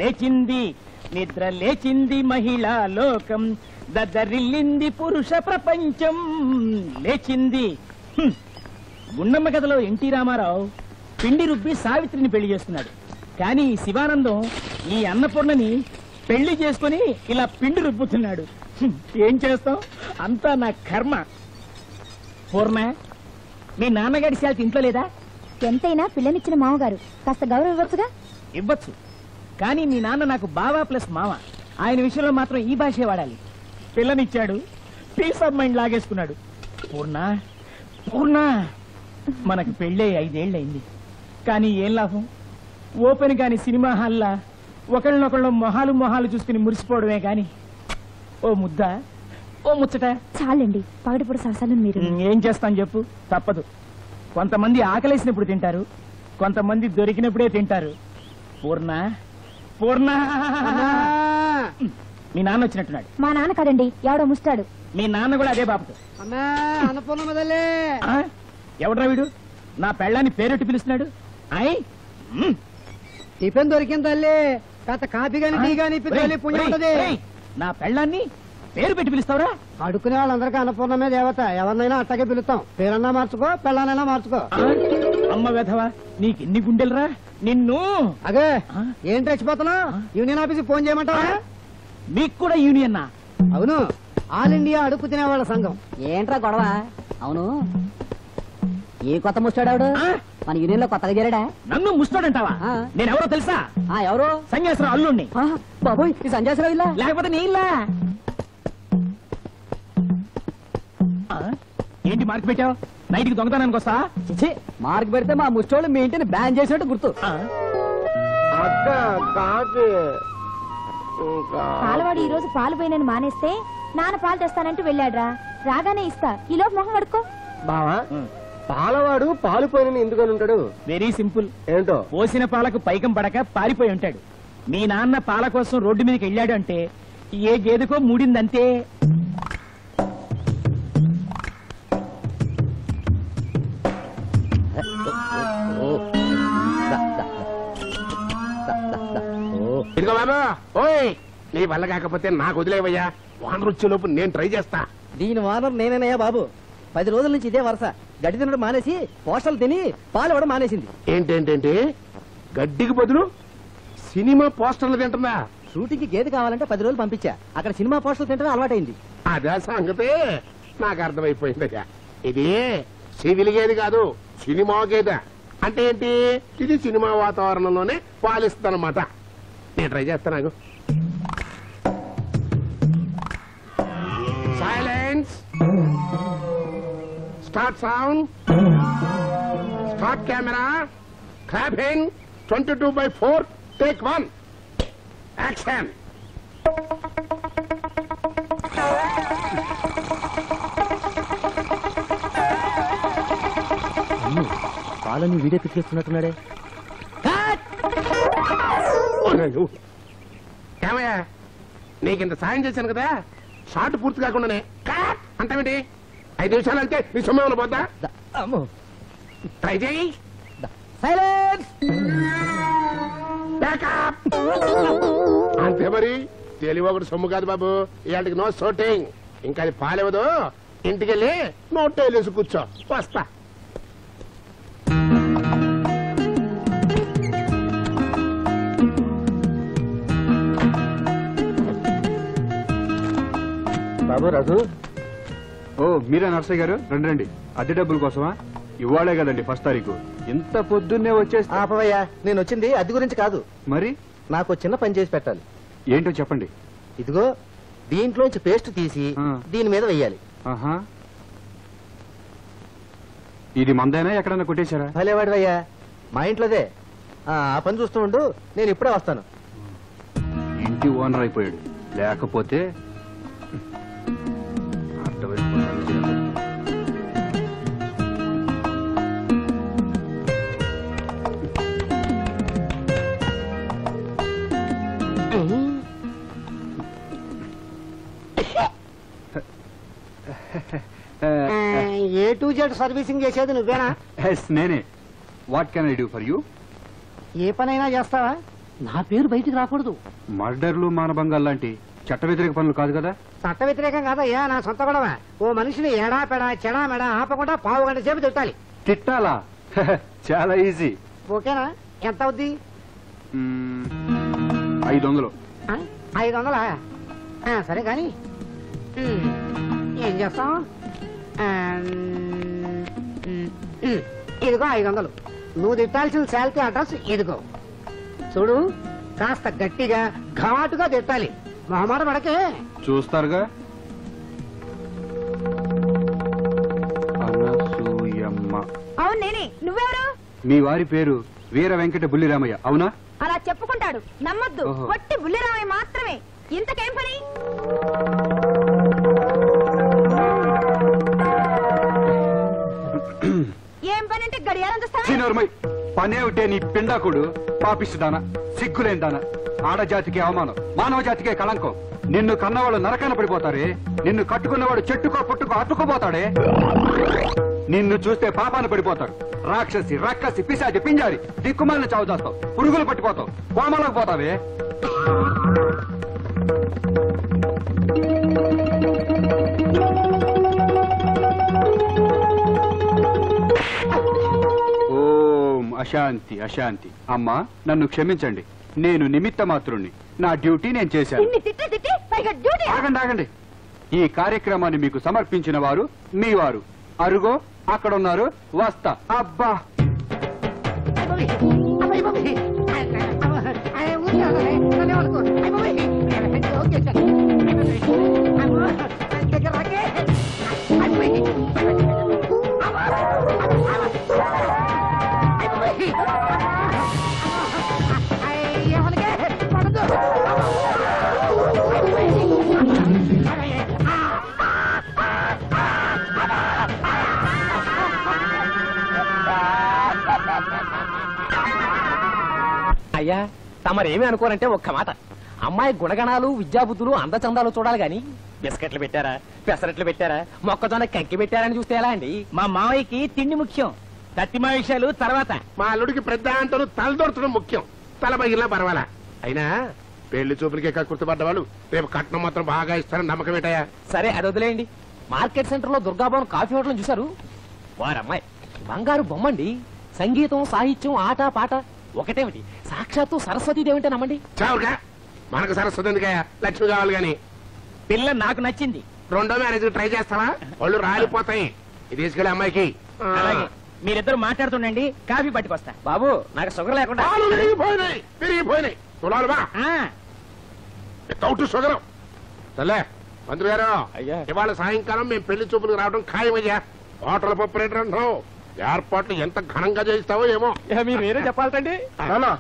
లేచింది నిద్ర లేచింది మహిళా లోకం దద్దరిల్లింది పురుష ప్రపంచం లేచింది హ్మ్. గుండమ్మ కథలో ఎన్టీ రామారావు పిండి రుబ్బి సావిత్రిని పెళ్లి చేసుకున్నాడు కానీ ఈ శివానందం ఈ అన్నపూర్ణని పెళ్లి చేసుకుని ఇలా పిండి రుబ్బుతున్నాడు హ్మ్. ఏం చేస్తాం అంతా నా కర్మ పూర్ణ మీ నాన్నగారి శాలతి ఇంట్లో లేదా ఎంతైనా పిల్లనిచ్చిన మామగారు కాస్త గౌరవం ఇవ్వచ్చుగా ఇవ్వచ్చు కానీ మీ నాన్న నాకు బావా ప్లస్ మామ ఆయన విషయంలో మాత్రం ఈ భాషే వాడాలి పిల్లనిచ్చాడు పీస్ ఆఫ్ మైండ్ లాగేసుకున్నాడు పూర్ణ పూర్ణ మనకు పెళ్ళే ఐదేళ్లయింది కానీ ఏం లాభం ఓపెన్ కాని సినిమా హాల్లా ఒకళ్ళనొకళ్ళు మొహాలు మొహాలు చూసుకుని మురిసిపోవడమే కాని ఓ ముద్ద ఓ ముచ్చట చాలండి పగటిపూట సరసాలు మీరు ఉమ్, ఏం చేస్తాం చెప్పు తప్పదు కొంతమంది ఆకలేసినప్పుడు తింటారు కొంతమంది దొరికినప్పుడే తింటారు పూర్ణ పూర్ణ ఉమ్, మీ నాన్న వచ్చినట్టున్నాడు మా నాన్న కాదండి ఎవడో ముస్తాడు మీ నాన్న కూడా అదే బాబుతో అమ్మా అన్నపూర్ణ మొదలే ఆ? ఎవడ్రా వీడు నా పెళ్ళాన్ని పేరెట్టి పిలుస్తున్నాడు ఆయ్ ఉమ్. టిఫిన్ దొరికింది తల్లి కాస్త కాఫీ గాని టీ గాని ఇప్పి తల్లి పుణ్యం ఒరేయ్, ఉంటది ఒరేయ్, నా పెళ్ళాన్ని పేరు పెట్టి పిలుస్తావురా అడుక్కునే వాళ్ళందరికీ అన్నపూర్ణమే దేవత ఎవరినైనా అట్టగే పిలుస్తాం పేరన్నా మార్చుకో పెళ్ళానైనా మార్చుకో ఆ? అమ్మ వెధవా నీకెన్ని గుండెలరా నిన్ను అగే ఆ? ఏంటి రెచ్చిపోతున్నావు యూనియన్ ఆఫీస్ ఫోన్ చేయమంటావా మీకు కూడా యూనియన్నా అవును ఆల్ ఇండియా అడుక్కు తినే వాళ్ళ సంఘం ఏంట్రా గొడవ అవును ఏ కొత్త ముస్తాడాడు ఆ? మన యూనియన్ లో కొత్తగా చేరాడా నన్ను ముస్తాడంటావా ఆ. నేనెవరో తెలుసా ఆ ఎవరు సన్యాసరావు అల్లుణ్ణి ఆ, బాబోయ్ ఈ సంజాసరావు ఇల్లా లేకపోతే నీళ్ళ ఏంటి మార్క్ పెట్టావు నైట్కి దొంగతనానికి వస్తా చిచి మార్క్ పెడితే మా ముష్టోళ్ళు మీ ఇంటిని బ్యాన్ చేసినట్టు గుర్తు ఆ? అక్క కాదు పాలవాడు ఈ రోజు పాలు పోయినని మానేస్తే నాన్న పాలు తెస్తానంటూ వెళ్ళాడ్రా రాగానే ఇస్తా ఈ లోపు మొహం కడుక్కో బావా ఉం. పాలవాడు పాలు పోయిన ఎందుకని ఉంటాడు వెరీ సింపుల్ ఏంటో పోసిన పాలకు పైకం పడక పారిపోయి ఉంటాడు మీ నాన్న పాల కోసం రోడ్డు మీదకి వెళ్ళాడు అంటే ఏ గేదెకో మూడిందంతే ఇదిగో బాబు ఓయ్ నీ వల్ల కాకపోతే నాకు వదిలేవయ్యా వానరు వచ్చేలోపు నేను ట్రై చేస్తా దీని వానర్ నేనేనయ్యా బాబు పది రోజుల నుంచి ఇదే వరుస గడ్డి తినడం మానేసి పోస్టలు తిని పాలు ఇవ్వడం మానేసింది ఏంటేంటేంటి గడ్డికి బదులు సినిమా పోస్టర్లు తింటుందా షూటింగ్ కి గేదె కావాలంటే పది రోజులు పంపించా అక్కడ సినిమా పోస్టర్లు తింటడం అలవాటైంది అదే సంగతి నాకు అర్థమైపోయిందయ్యా ఇది సివిల్ గేది కాదు సినిమా గేదె అంటే ఏంటి ఇది సినిమా వాతావరణంలోనే పాలిస్తుందన్నమాట నేను ట్రై చేస్తాను నాకు silence start sound start camera clapping twenty two by four take one action పాలని వీడియో పిక్కిస్తున్నట్టున్నాడే ఓనాడు. ఏమయ్యా నీకు ఇంత సాయం చేశాను కదా షార్ట్ పూర్తి కాకుండానే కట్ అంటావేంటి ఐదు నిమిషాలు అంటే నీ సొమ్మ ఏమైనా పోద్దా అమ్మో ట్రై చేయి సైలెన్స్ బ్యాకప్ అంతే మరి తెలివి ఒకటి సొమ్ము కాదు బాబు ఇవాటికి నో షూటింగ్ ఇంకా అది పాలేవదు ఇంటికెళ్ళి నోట్ వేసి కూర్చో వస్తా బాబు రఘు ఓ మీరా నర్సయ్య గారు రండి రండి అద్దె డబ్బుల కోసమా ఇవాళే కదండి ఫస్ట్ తారీఖు ఇంత పొద్దున్నే వచ్చేస్తే ఆపవయ్యా నేను వచ్చింది అది గురించి కాదు మరి నాకు చిన్న పని చేసి పెట్టాలి ఏంటో చెప్పండి ఇదిగో దీంట్లోంచి పేస్ట్ తీసి ఆ. దీని మీద వెయ్యాలి ఆహా ఇది మందైనా ఎక్కడన్నా కొట్టేశారా భలేవాడివయ్యా మా ఇంట్లోదే ఆ ఆ పని చూస్తూ ఉండు నేను ఇప్పుడే వస్తాను ఇంటి ఓనర్ అయిపోయాడు లేకపోతే అర్థమైపోతుంది చిన్నప్పుడు. ఏ టు జెడ్ సర్వీసింగ్ చేసేది నువ్వేనా ఎస్ నేనే what can I do for you ఏ పనైనా చేస్తావా నా పేరు బయటికి రాకూడదు మర్డర్లు మానభంగాలు లాంటి చట్ట వ్యతిరేక పనులు కాదు కదా చట్ట వ్యతిరేకం కాదయ్యా నా సొంత గొడవ ఓ మనిషిని ఎడా పెడా చెడా మెడా ఆపకుండా పావు గంట సేపు తిట్టాలి తిట్టాలా చాలా ఈజీ ఓకేనా ఎంత అవుద్ది మ్మ్, ఐదు వందలు ఆ? ఐదు వందలా ఆ, సరే కానీ ఉమ్, ఏం చేస్తాం ఆ, ఉమ్, ఉమ్, ఇదిగో ఐదు వందలు నువ్వు తిట్టాల్సిన శాలరీ అడ్రస్ ఇదిగో చూడు కాస్త గట్టిగా ఘాటుగా తిట్టాలి మొహమాట పడకే చూస్తారుగా అనసూయమ్మ అవును నేనే నువ్వెవరు మీ వారి పేరు వీర వెంకట బుల్లిరామయ్య అవునా అలా చెప్పుకుంటాడు నమ్మొద్దు ఓహో. పొట్టి బుల్లిరామయ్య మాత్రమే ఇంతకేం పని ఏం పని అంటే గడియారం చూస్తావా సీనియర్మై పనేమిటే నీ పిండాకుడు పాపిస్తుదానా సిగ్గులేందానా ఆడజాతికి అవమానం మానవ జాతికే కళంకం నిన్ను కన్నవాళ్ళు నరకాన పడిపోతారే నిన్ను కట్టుకున్నవాడు చెట్టుకో పుట్టుకో అట్టుకుపోతాడే నిన్ను చూస్తే పాపాన పడిపోతారు రాక్షసి రక్కసి పిశాచి పింజారి దిక్కుమాలిన చావు చేస్తావు పురుగులు పట్టిపోతావు కోమలకు పోతావే ఓం అశాంతి అశాంతి అమ్మా నన్ను క్షమించండి నేను నిమిత్త మాత్రుణ్ణి నా డ్యూటీ నేను చేశాను ఇన్ని తిట్టి తిట్టి పైగా డ్యూటీ ఆగండి ఆగండి ఈ కార్యక్రమాన్ని మీకు సమర్పించిన వారు మీ వారు అరుగో అక్కడ ఉన్నారు వస్తా అబ్బా అయ్యా తమరేమి అనుకోరంటే ఒక్క మాట అమ్మాయి గుణగణాలు విద్యాబుద్ధులు అందచందాలు చూడాలి గాని బిస్కెట్లు పెట్టారా పెసరట్లు పెట్టారా మొక్కజొన్న కంకి పెట్టారని చూస్తే ఎలా అండి మా మావయ్యకి తిండి ముఖ్యం తత్తిమా విషయాలు తర్వాత మా అల్లుడికి పెద్ద అంటలు తలదొరచడం ముఖ్యం తల పగిలినా పర్వాలా అయినా పెళ్లి చూపులకే కక్కుర్తుపడ్డ వాళ్ళు రేపు కట్నం మాత్రం బాగా ఇస్తారని నమ్మకం ఏంటయ్యా సరే అది వదిలేయండి మార్కెట్ సెంటర్ లో దుర్గాభవన్ కాఫీ హోటల్ చూశారు వారమ్మాయి బంగారు బొమ్మండి సంగీతం సాహిత్యం ఆట పాట ఒకటేమిటి సాక్షాత్తు సరస్వతీదేవింటే నమ్మండి చావుగా మనకు సరస్వతి ఎందుకయ్యా లక్ష్మి కావాలి గాని పిల్ల నాకు నచ్చింది రెండో మ్యారేజ్ ట్రై చేస్తావా వాళ్ళు రాలిపోతాయి ఇది తీసుకెళ్ళి అమ్మాయికి ఆ. అలాగే మీరిద్దరు మాట్లాడుతుండండి కాఫీ పట్టుకొస్తా బాబు నాకు షుగర్ లేకుండా పాలు విరిగిపోయినాయి విరిగిపోయినాయి తులాలు బా ఆ, వితౌట్ షుగర్ సర్లే మంత్రి గారు అయ్యా. ఇవాళ సాయంకాలం మేము పెళ్లి చూపులకు రావడం ఖాయమయ్యా హోటల్ ఆపరేటర్ అంటున్నావు ఏర్పాట్లు ఎంత ఘనంగా చేయిస్తావో ఏమో మీరు మీరే చెప్పాలండి నానా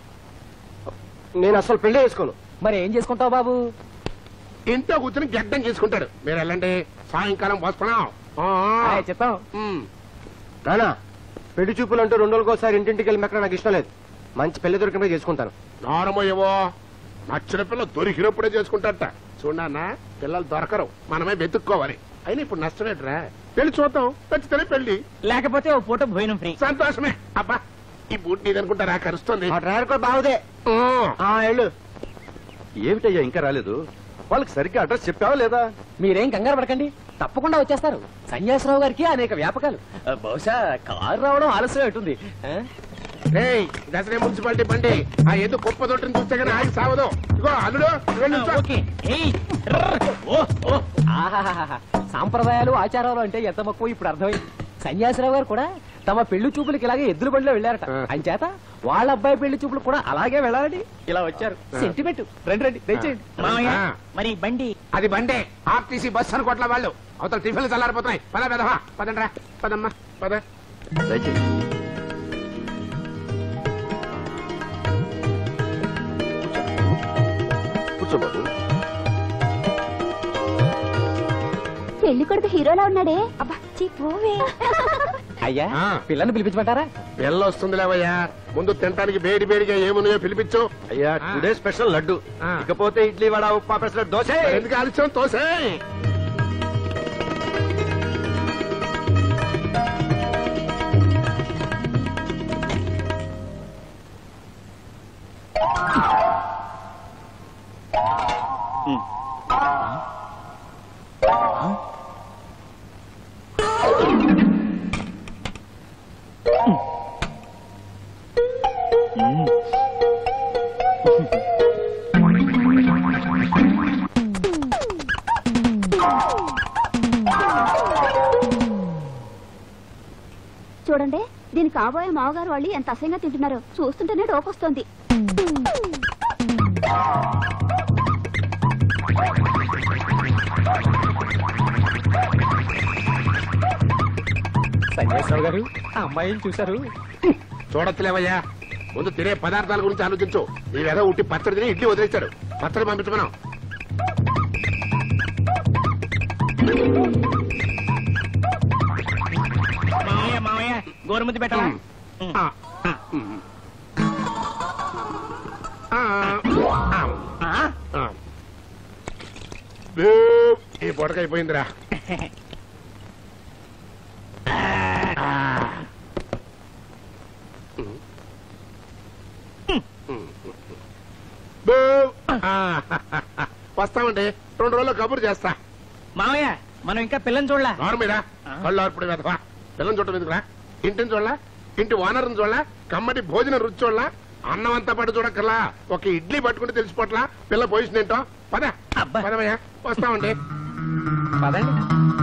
నేను అసలు పెళ్లి చేసుకోను మరి ఏం చేసుకుంటావు బాబు ఇంట్లో కూర్చొని గడ్డం చేసుకుంటాడు మీరు వెళ్ళండి సాయంకాలం వస్తున్నాం ఆ, ఆ. హాయ్, చెప్తాం ఉమ్. నానా పెళ్లి చూపులు అంటూ రెండు రోజులకోసారి ఇంటింటికి వెళ్ళి మెక్కడ నాకు ఇష్టం లేదు మంచి పెళ్లి దొరికినప్పుడు చేసుకుంటాను నారమయ్యవో నచ్చిన పిల్ల దొరికినప్పుడే చేసుకుంటారట చూడన్నా పిల్లలు దొరకరు మనమే వెతుక్కోవాలి అయినా ఇప్పుడు నష్టమేట్రా పెళ్లి చూద్దాం నచ్చితేనే పెళ్లి లేకపోతే ఓ పూట భోజనం ఫ్రీ సంతోషమే అబ్బా ఈ బూట్ నీదనుకుంటారా కరుస్తుంది ఆ డ్రైవర్ కూడా బాగుదే ఆ. ఆ వెళ్ళు ఏమిటయ్యా ఇంకా రాలేదు వాళ్ళకి సరిగ్గా అడ్రస్ చెప్పావా లేదా మీరేం కంగారు పడకండి తప్పకుండా వచ్చేస్తారు సన్యాసరావు గారికి అనేక వ్యాపకాలు ఆ, బహుశా కారు రావడం ఆలస్యం అవుతుంది ఆ? రేయ్ దసరే మున్సిపాలిటీ బండి ఆ ఎద్దు కుప్ప తొట్టిని చూస్తే కానీ ఆగి సావదు ఇగో అల్లుడు నువ్వు వెళ్ళి నిల్చో. ఓకే ఏయ్, రర్. ఓ, ఓ. ఆహాహాహా. సాంప్రదాయాలు ఆచారాలు అంటే ఎంత మక్కువ ఇప్పుడు అర్థమైంది సన్యాసరావు గారు కూడా తమ పెళ్లి చూపులకి ఇలాగే ఎద్దుల బండిలో వెళ్ళారట అంచేత వాళ్ళ అబ్బాయి పెళ్లి చూపులు కూడా అలాగే వెళ్ళాలని ఇలా వచ్చారు సెంటిమెంట్ రండి రండి దయచేయండి మామయ్య ఆ. మరి ఈ బండి అది బండే ఆర్టీసీ బస్ అనుకోట్ల వాళ్ళు అవతల టిఫిన్లు చల్లారిపోతున్నాయి పద పెదవా పదండ్రా పదమ్మా పద కూర్చోబాబు పెళ్లి కొడుకు హీరోలా ఉన్నాడే అబ్బా చీ పోవే అయ్యా ఆ. పిల్లని పిలిపించమంటారా పిల్ల వస్తుంది లేవయ్యా ముందు తినడానికి వేడి వేడిగా ఏమున్నాయో పిలిపించు అయ్యా టుడే స్పెషల్ లడ్డు ఆ. ఇకపోతే ఇడ్లీ వడ ఉప్మా పెసర దోశ మరి ఎందుకు ఆలస్యం తోసే చూడండి దీని కాబోయే మావగారు వాళ్ళు ఎంత అసహ్యంగా తింటున్నారో చూస్తుంటేనే డోకొస్తోంది సన్యాసరావు గారు ఆ అమ్మాయిని చూశారు చూడొచ్చులేవయ్యా ముందు తినే పదార్థాల గురించి ఆలోచించు ఈ వెద ఉట్టి పచ్చడి తిని ఇడ్లీ వదిలేశాడు పచ్చడి పంపించమనం మామయ్య మామయ్య గోరుముద్ది పెట్టవా ఆ, ఉమ్. ఆ, ఆ, ఆ? ఆ. బూ, ఈ పొడక అయిపోయిందిరా ఆ. ఉమ్. ఉమ్. బూ. ఆ. వస్తామండి రెండు రోజుల్లో కబురు చేస్తా మామయ్య మనం ఇంకా పిల్లని చూడలా నార్మీరా కళ్ళు ఆర్పుడు వెధవా పిల్లని చూడటం ఎందుకురా ఇంటిని చూడలా ఇంటి ఓనర్ని చూడలా కమ్మటి భోజనం రుచి చూడలా అన్నం అంతా పట్టు చూడక్కర్లా ఒక ఇడ్లీ పట్టుకుంటే తెలిసిపోట్లా పిల్ల పొజిషన్ ఏంటో పద అబ్బా. పదమయ్యా వస్తామండి పదండి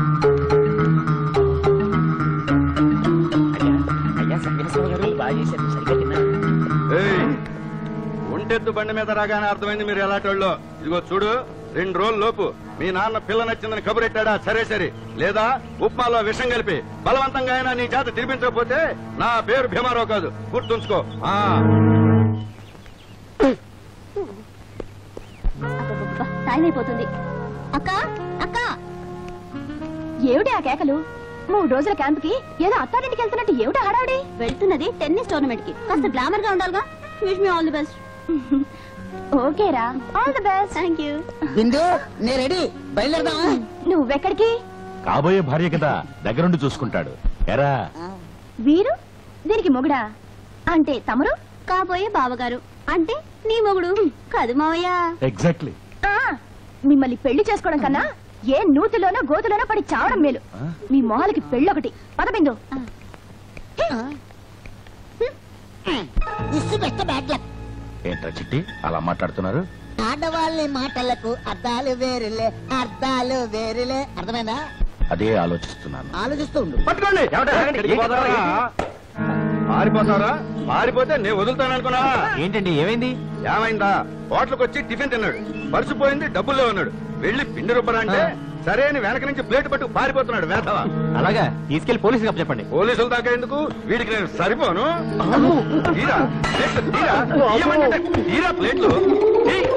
అయ్యా అయ్యా సన్యాసరావు గారు బాగా చేశారు సరిగ్గా తిన్నా ఏయ్, ఒంటెద్దు బండి మీద రాగానే అర్థమైంది మీరు ఎలాంటోళ్ళు ఇదిగో చూడు రెండు రోజుల లోపు మీ నాన్న పిల్ల నచ్చిందని కబురెట్టాడా సరే సరే లేదా ఉప్మాలో విషం కలిపి బలవంతంగా అయినా నీ చేత తినిపించకపోతే నా పేరు భీమారావు కాదు గుర్తుంచుకో ఆ అబ్బబ్బబ్బా, టైం అయిపోతుంది అక్క అక్క ఏమిటి ఆ కేకలు మూడు రోజుల క్యాంప్ కి ఏదో అత్తారింటికి వెళ్తున్నట్టు ఏమిటి హడావుడి వెళ్తున్నది టెన్నిస్ టోర్నమెంట్ కి కాస్త గ్లామర్ గా ఉండాలిగా wish me all the best ఓకేరా all the best thank you Bindu నే రెడీ బయలుదేరదాం నువ్వెక్కడికి కాబోయే భార్య కదా దగ్గరుండి చూసుకుంటాడు ఎరా వీరు దీనికి మొగుడా అంటే తమరు కాబోయే బావగారు అంటే నీ మొగుడు కాదు మావయ్య ఎగ్జాక్ట్లీ ఆ, మిమ్మల్ని పెళ్లి చేసుకోవడం కన్నా ఏ నూతిలోనో గోతులోనో పడి చావడం మేలు మీ మొహాలకి పెళ్ళొకటి పదబిందు ఇసు బెస్ట్ బ్యాడ్ లక్ ఏంట్రా చిట్టి అలా మాట్లాడుతున్నారు ఆడవాళ్ళ మాటలకు అర్థాలు వేరులే అర్థాలు వేరులే అర్థమైందా అదే ఆలోచిస్తున్నాను ఆలోచిస్తూ ఉండు పట్టుకోండి ఎక్కడికి పోతారా? పారిపోతారా పారిపోతే నేను వదులుతాననుకున్నా ఏంటండి ఏమైంది ఏమైందా హోటల్కి వచ్చి టిఫిన్ తిన్నాడు మర్చిపోయింది డబ్బుల్లో ఉన్నాడు వెళ్ళి పిండి రూపాయలు అంటే సరే అని వెనక నుంచి ప్లేట్ పట్టు పారిపోతున్నాడు వేధవా అలాగా తీసుకెళ్లి పోలీసులకు చెప్పండి పోలీసుల దాకా ఎందుకు వీడికి నేను సరిపోను తీరా ప్లేట్లు తీరా తీయమంటే తీరా ప్లేట్లు తీ.